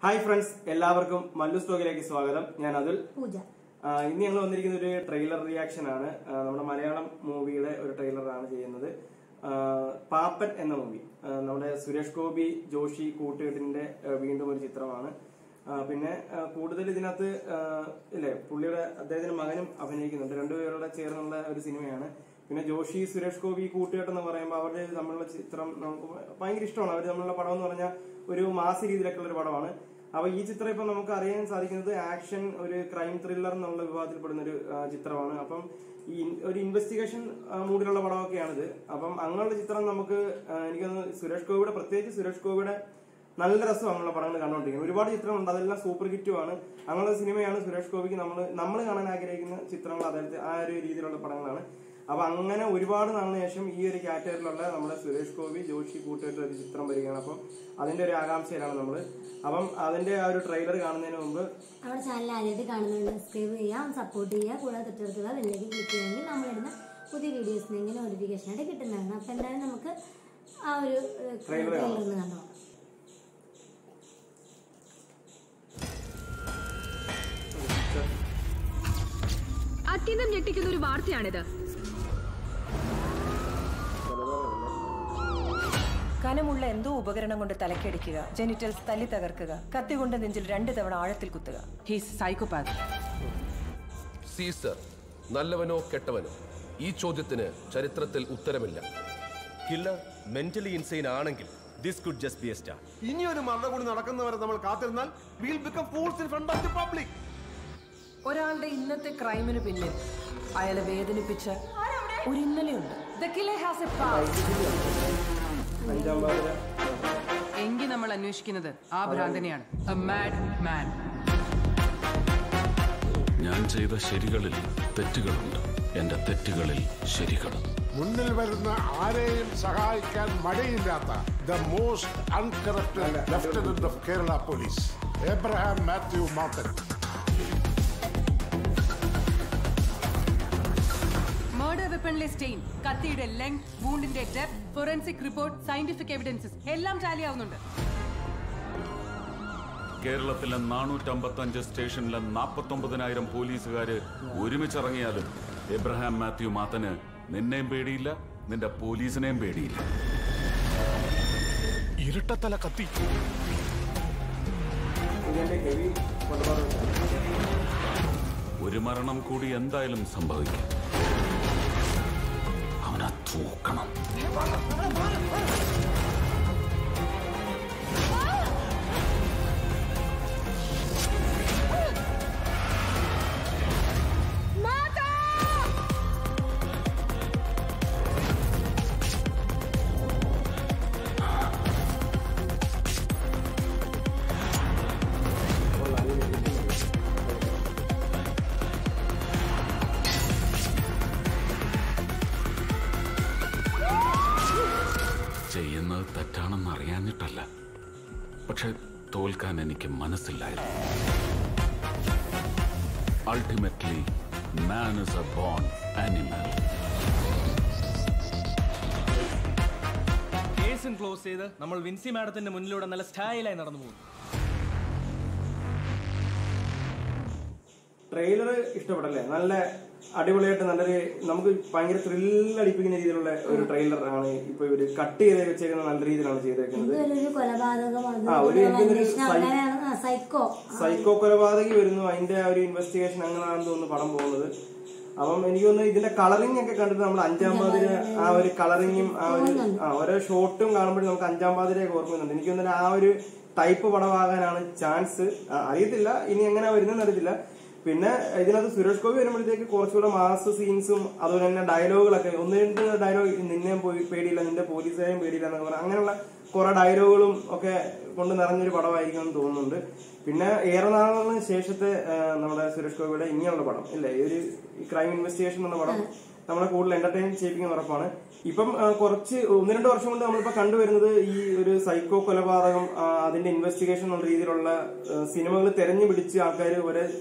Hi friends എല്ലാവർക്കും മല്ലു സ്റ്റോക്കിലേക്ക് സ്വാഗതം ഞാൻ അതുൽ പൂജ ആ, ഇന്ന് ഞങ്ങൾ വന്നിരിക്കുന്ന ഒരു ട്രെയിലർ റിയാക്ഷൻ ആണ് ആ, നമ്മുടെ മലയാളം മൂവിയുടെ ഒരു ട്രെയിലറാണ് ചെയ്യുന്നത് ആ, പാപ്പൻ എന്ന മൂവി ആ, നമ്മുടെ സുരേഷ് ഗോപി ജോഷി കൂട്ടുകെട്ടിന്റെ ആ, വീണ്ടും ഒരു ചിത്രമാണ് ആ, പിന്നെ ആ, കൂടുതൽ ഇതിനകത്ത് ആ, ഇല്ലേ പുള്ളിയുടെ അദ്ദേഹത്തിന്റെ മകനും അഭിനയിക്കുന്നുണ്ട് രണ്ടുപേരുടെ ചേർന്നുള്ള ഒരു സിനിമയാണ് പിന്നെ ജോഷി സുരേഷ് ഗോപി കൂട്ടുകെട്ട് എന്ന് പറയുമ്പോൾ അവരുടെ തമ്മിലുള്ള ചിത്രം നമുക്ക് ഭയങ്കര ഇഷ്ടമാണ് അവർ തമ്മിലുള്ള പടം എന്ന് പറഞ്ഞാൽ ഒരു മാസ് രീതിയിലൊക്കെയുള്ള ഒരു പടമാണ് അപ്പൊ ഈ ചിത്രം ഇപ്പൊ നമുക്ക് അറിയാൻ സാധിക്കുന്നത് ആക്ഷൻ ഒരു ക്രൈം ത്രില്ലർ എന്നുള്ള വിഭാഗത്തിൽപ്പെടുന്ന ഒരു ആ, ചിത്രമാണ് അപ്പം ഈ ഇൻ- ഒരു ഇൻവെസ്റ്റിഗേഷൻ മൂഡിലുള്ള പടമൊക്കെയാണിത് അപ്പം അങ്ങനെയുള്ള ചിത്രം നമുക്ക് ആ, എനിക്കൊന്ന് സുരേഷ് ഗോപിയുടെ പ്രത്യേകിച്ച് സുരേഷ് ഗോപിയുടെ നല്ല രസം അങ്ങനെയുള്ള പടങ്ങൾ കണ്ടുകൊണ്ടിരിക്കുന്നത് ഒരുപാട് ചിത്രങ്ങളുണ്ട് അതെല്ലാം സൂപ്പർ ഹിറ്റുമാണ് അങ്ങനെയുള്ള സിനിമയാണ് സുരേഷ് ഗോപിക്ക് നമ്മൾ നമ്മൾ കാണാൻ ആഗ്രഹിക്കുന്ന ചിത്രങ്ങൾ അതായത് ആ ഒരു രീതിയിലുള്ള പടങ്ങളാണ് അപ്പൊ അങ്ങനെ ഒരുപാട് നാളിന് ശേഷം ഈ ഒരു കാറ്റഗറിയിലുള്ള നമ്മുടെ സുരേഷ് ഗോപി ജോഷി കൂട്ടുകെട്ട് ഒരു ചിത്രം വരികയാണ് അപ്പം അതിന്റെ ഒരു ആകാംക്ഷയിലാണ് നമ്മൾ അപ്പം അതിന്റെ ആ ഒരു ട്രെയിലർ കാണുന്നതിന് മുമ്പ് നമ്മുടെ ചാനൽ ആദ്യമായിട്ട് കാണുന്നുണ്ട് സബ്സ്ക്രൈബ് ചെയ്യാം സപ്പോർട്ട് ചെയ്യുക കൂടാതെ തൊട്ടടുത്തുള്ള ബെല്ലേക്ക് ക്ലിക്ക് ചെയ്യുമെങ്കിൽ നമ്മളിടുന്ന പുതിയ വീഡിയോസിനെങ്കിൽ നോട്ടിഫിക്കേഷൻ ആയിട്ട് കിട്ടുന്നതാണ് അപ്പം എന്തായാലും നമുക്ക് ആ ഒരു Trailer ട്രെയിലർ ഒന്ന് കണ്ടു നോക്കാം അത്യന്തം ഞെട്ടിക്കുന്ന ഒരു വാർത്തയാണിത് കനമുള്ള എന്തോ ഉപകരണം കൊണ്ട് തലക്കടിക്കുക ജെനിറ്റൽസ് തല്ലി തകർക്കുക കത്തി കൊണ്ട് നെഞ്ചിൽ രണ്ട് തവണ ആഴത്തിൽ കുത്തുക ഹീസ് സൈക്കോപാത്ത് സീസർ നല്ലവനോ കെട്ടവനോ ഈ ചോദ്യത്തിന് ചരിത്രത്തിൽ ഉത്തരമില്ല കില്ലർ മെന്റലി ഇൻസൈൻ ആണെങ്കിൽ this could just be a star ഇനിയൊരു മരണകൂടി നടക്കുന്നവരെ നമ്മൾ കാത്തിരുന്നാൽ will become fools in front of the public ഒരാളുടെ ഇന്നത്തെ ക്രൈമിന് പിന്നിൽ അയാളെ വേദനിപ്പിച്ച ഒരു ഇന്നലെയുണ്ട് The killer has a past. അഞ്ചാം പാതിര എങ്കിൽ നമ്മൾ അന്വേഷിക്കുന്നത് ആ ഭ്രാന്തനെയാണ് എ മാഡ് മാൻ ഞാൻ ചെയ്ത ശരികളിൽ തെറ്റുകളുണ്ട് എന്റെ തെറ്റുകളിൽ ശരികളും മുന്നിൽ വരുന്ന ആരെയും സഹായിക്കാൻ മടിയില്ലാത്ത the most uncorrupted lieutenant of Kerala police Abraham Mathew Mathan murder വെപ്പണിലെ സ്റ്റെയിൻ കത്തിയുടെ ലെങ്ത് വൂണ്ടിന്റെ depth forensic report scientific evidences എല്ലാം ടാലി ആവുന്നുണ്ട് കേരളത്തിലെ നാനൂറ്റമ്പത്തഞ്ച് സ്റ്റേഷനിലെ നാൽപ്പത്തൊമ്പതിനായിരം പോലീസുകാര് ഒരുമിച്ചിറങ്ങിയാലും എബ്രഹാം മാത്യു മാത്തന് നിന്നെയും പേടിയില്ല നിന്റെ പോലീസിനെയും പേടിയില്ല ഇരട്ടത്തല കത്തി ഇതിന്റെ ഹെവി കൊണ്ടുപോകുന്നത് ഒരു മരണം കൂടി എന്തായാലും സംഭവിക്കും അവനെ തൂക്കണം ചെയ്യുന്നത് തെറ്റാണെന്ന് അറിയാഞ്ഞിട്ടല്ല പക്ഷെ തോൽക്കാൻ എനിക്ക് മനസ്സില്ലായിരുന്നു ultimately man is a born animal കേസും ക്ലോസ് ചെയ്ത് നമ്മൾ വിൻസി മാഡത്തിന്റെ മുന്നിലൂടെ നല്ല സ്റ്റൈലായി നടന്നു പോകും ട്രെയിലർ ഇഷ്ടപ്പെട്ടല്ലേ നല്ല അടിപൊളിയായിട്ട് നല്ലൊരു നമുക്ക് ഭയങ്കര ത്രില്ലടിപ്പിക്കുന്ന രീതിയിലുള്ള ഒരു ട്രെയിലർ ആണ് ഇപ്പൊ ഇവര് കട്ട് ചെയ്ത് വെച്ചേക്കുന്ന നല്ല രീതിയിലാണ് ചെയ്തേക്കുന്നത് എന്തൊരു കൊലപാതകം അത് ആ, ഒരു ഇതൊക്കെയുള്ള എന്തൊരു അന്വേഷണം സൈ- അങ്ങനെയാണ് സൈക്കോ സൈക്കോ കൊലപാതകി വരുന്നു അതിന്റെ ആ ഒരു ഇൻവെസ്റ്റിഗേഷൻ അങ്ങനെയാണെന്ന് തോന്നുന്നു പടം പോകുന്നത് അപ്പം എനിക്ക് തോന്നുന്നു ഇതിന്റെ കളറിംഗ് ഒക്കെ കണ്ടിട്ട് നമ്മൾ അഞ്ചാം പാതിര ആ ഒരു കളറിങ്ങും ആ ഒരു ആ ഓരോ ഷോട്ടും കാണുമ്പോഴും നമുക്ക് അഞ്ചാം പാതിരയൊക്കെ ഓർമ്മയുന്നുണ്ട് എനിക്ക് തോന്നുന്നു ആ ഒരു ടൈപ്പ് പടമാകാനാണ് ചാൻസ് അറിയത്തില്ല ഇനി എങ്ങനെ വരുന്നതെന്ന് അറിയത്തില്ല പിന്നെ ഇതിനകത്ത് സുരേഷ് ഗോപി വരുമ്പോഴത്തേക്ക് കുറച്ചുകൂടെ മാസ് സീൻസും അതുപോലെ തന്നെ ഡയലോഗുകളൊക്കെ ഒന്ന് രണ്ട് ഡയലോഗ് നിന്നെയും പോയി പേടിയില്ല നിന്റെ പോലീസുകാരെയും പേടിയില്ല എന്നൊക്കെ പറഞ്ഞാൽ അങ്ങനെയുള്ള കുറെ ഡയലോഗുകളും ഒക്കെ കൊണ്ട് നിറഞ്ഞൊരു പടമായിരിക്കും എന്ന് തോന്നുന്നുണ്ട് പിന്നെ ഏറെ നാളിന് ശേഷത്തെ ആ, നമ്മുടെ സുരേഷ് ഗോപിയുടെ ഇനിയുള്ള പടം ഇല്ലേ ഈ ഒരു ക്രൈം ഇൻവെസ്റ്റിഗേഷൻ എന്നുള്ള പടം നമ്മളെ കൂടുതൽ എന്റർടൈൻ ചെയ്യിപ്പിക്കുന്ന ഉറപ്പാണ് ഇപ്പം ആ, കുറച്ച് ഒന്ന് രണ്ട് വർഷം കൊണ്ട് നമ്മളിപ്പോ കണ്ടുവരുന്നത് ഈ ഒരു സൈക്കോ കൊലപാതകം ആ, അതിന്റെ ഇൻവെസ്റ്റിഗേഷൻ എന്നുള്ള രീതിയിലുള്ള സിനിമകൾ തെരഞ്ഞു പിടിച്ച് ആൾക്കാർ ഒരേ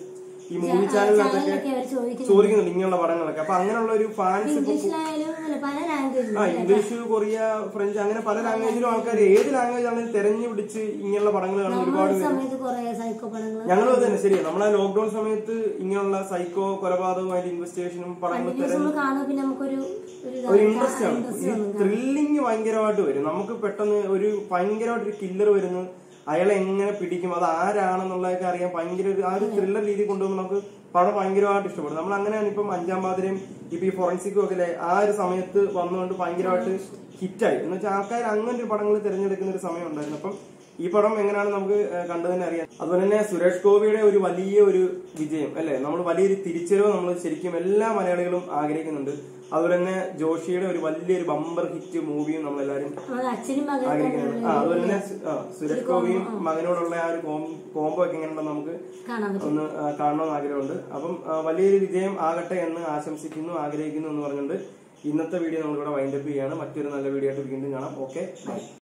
ഈ മൂവി ചാനലിലൊക്കെ ചാനലിനകത്തൊക്കെ അവർ ചോദിക്കുന്നുണ്ട് ചോദിക്കുന്നുണ്ട് ഇങ്ങനെയുള്ള പടങ്ങളൊക്കെ അപ്പൊ അങ്ങനെയുള്ള ഒരു ഫാൻസ് ഇപ്പൊ ഇംഗ്ലീഷിലായാലും അല്ല പല ലാംഗ്വേജിലും ആ ഇംഗ്ലീഷ് കൊറിയ ഫ്രഞ്ച് അങ്ങനെ പല ലാംഗ്വേജിലും ആൾക്കാർ ഏത് ലാംഗ്വേജ് ആണെങ്കിലും തെരഞ്ഞു പിടിച്ച് ഇങ്ങനെയുള്ള പടങ്ങൾ കാണുന്ന ഒരുപാട് ഒരു പേര് സമയത്ത് കുറെ സൈക്കോ പടങ്ങൾ ഞങ്ങളും അത് തന്നെ ശരിയാണ് നമ്മളെ ലോക്ക്ഡൌൺ സമയത്ത് ഇങ്ങനെയുള്ള സൈക്കോ കൊലപാതകമായിട്ട് ഇൻവെസ്റ്റിഗേഷനും പടങ്ങൾ കണ്ടിന്യൂസ് നമ്മൾ കാണുമ്പോൾ പിന്നെ നമുക്കൊരു ഒരു ഇതാ- ഒരു ഇൻട്രസ്റ്റ് ആണ് interest ഈ തോന്നും. ത്രില്ലിങ് ഭയങ്കരമായിട്ട് വരും നമുക്ക് പെട്ടെന്ന് ഒരു ഭയങ്കരമായിട്ട് ഒരു കില്ലർ വരുന്നു അയാളെ എങ്ങനെ പിടിക്കും അത് ആരാണെന്നുള്ളതൊക്കെ അറിയാൻ ഭയങ്കര ഒരു ആ ഒരു ത്രില്ലർ രീതി കൊണ്ടുപോകുമ്പോൾ നമുക്ക് പടം ഭയങ്കരമായിട്ട് ഇഷ്ടപ്പെടും നമ്മൾ അങ്ങനെയാണ് ഇപ്പം അഞ്ചാം പാതിരയും ഇപ്പൊ ഈ ഫോറൻസിക്കും ഒക്കെ അല്ലേ ആ ഒരു സമയത്ത് വന്നുകൊണ്ട് ഭയങ്കരമായിട്ട് ഹിറ്റായി എന്ന് വെച്ചാൽ ആൾക്കാർ അങ്ങനെ ഒരു പടങ്ങൾ തിരഞ്ഞെടുക്കുന്ന ഒരു സമയം ഉണ്ടായിരുന്നു അപ്പം ഈ പടം എങ്ങനെയാണ് നമുക്ക് ഏഹ്, കണ്ടു തന്നെ അറിയാം അതുപോലെ തന്നെ സുരേഷ് ഗോപിയുടെ ഒരു വലിയ ഒരു വിജയം അല്ലെ നമ്മൾ വലിയൊരു തിരിച്ചറിവ് നമ്മൾ ശരിക്കും എല്ലാ മലയാളികളും ആഗ്രഹിക്കുന്നുണ്ട് അതുപോലെ തന്നെ ജോഷിയുടെ ഒരു വലിയൊരു ബമ്പർ ഹിറ്റ് മൂവിയും നമ്മളെല്ലാരും അത് അച്ഛനും മകനും ആഗ്രഹിക്കുന്നുണ്ട് ആ അതുപോലെ തന്നെ സു- ആ, സുരേഷ് ഗോപിയും മകനോടുള്ള ആ ഒരു കോംബോ ഒക്കെ എങ്ങനെയുണ്ടെന്ന് നമുക്ക് കാണാൻ പറ്റും ഒന്ന് ആ, കാണണമെന്ന് ആഗ്രഹമുണ്ട് അപ്പം ആ, വലിയൊരു വിജയം ആകട്ടെ എന്ന് ആശംസിക്കുന്നു ആഗ്രഹിക്കുന്നു എന്ന് പറഞ്ഞുകൊണ്ട് ഇന്നത്തെ വീഡിയോ നമ്മളിവിടെ വൈൻഡപ്പ് ചെയ്യാണ് മറ്റൊരു നല്ല വീഡിയോ ആയിട്ട് വീണ്ടും കാണാം ഓക്കെ ബൈ